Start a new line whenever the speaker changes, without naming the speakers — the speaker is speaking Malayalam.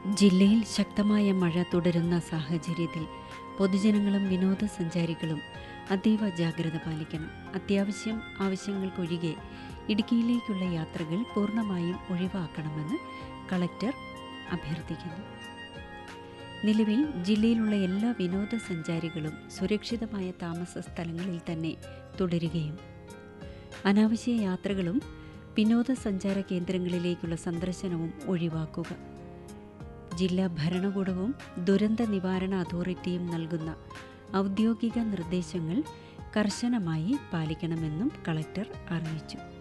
ജില്ലയിൽ ശക്തമായ മഴ തുടരുന്ന സാഹചര്യത്തിൽ പൊതുജനങ്ങളും വിനോദസഞ്ചാരികളും അതീവ ജാഗ്രത പാലിക്കണം അത്യാവശ്യം ആവശ്യങ്ങൾക്കൊഴികെ ഇടുക്കിയിലേക്കുള്ള യാത്രകൾ പൂർണ്ണമായും ഒഴിവാക്കണമെന്ന് കളക്ടർ അഭ്യർത്ഥിക്കുന്നു നിലവിൽ ജില്ലയിലുള്ള എല്ലാ വിനോദസഞ്ചാരികളും സുരക്ഷിതമായ താമസ സ്ഥലങ്ങളിൽ തന്നെ തുടരുകയും അനാവശ്യ യാത്രകളും വിനോദസഞ്ചാര കേന്ദ്രങ്ങളിലേക്കുള്ള സന്ദർശനവും ഒഴിവാക്കുക ജില്ലാ ഭരണകൂടവും ദുരന്ത നിവാരണ അതോറിറ്റിയും നൽകുന്ന ഔദ്യോഗിക നിർദ്ദേശങ്ങൾ കർശനമായി പാലിക്കണമെന്നും കളക്ടർ അറിയിച്ചു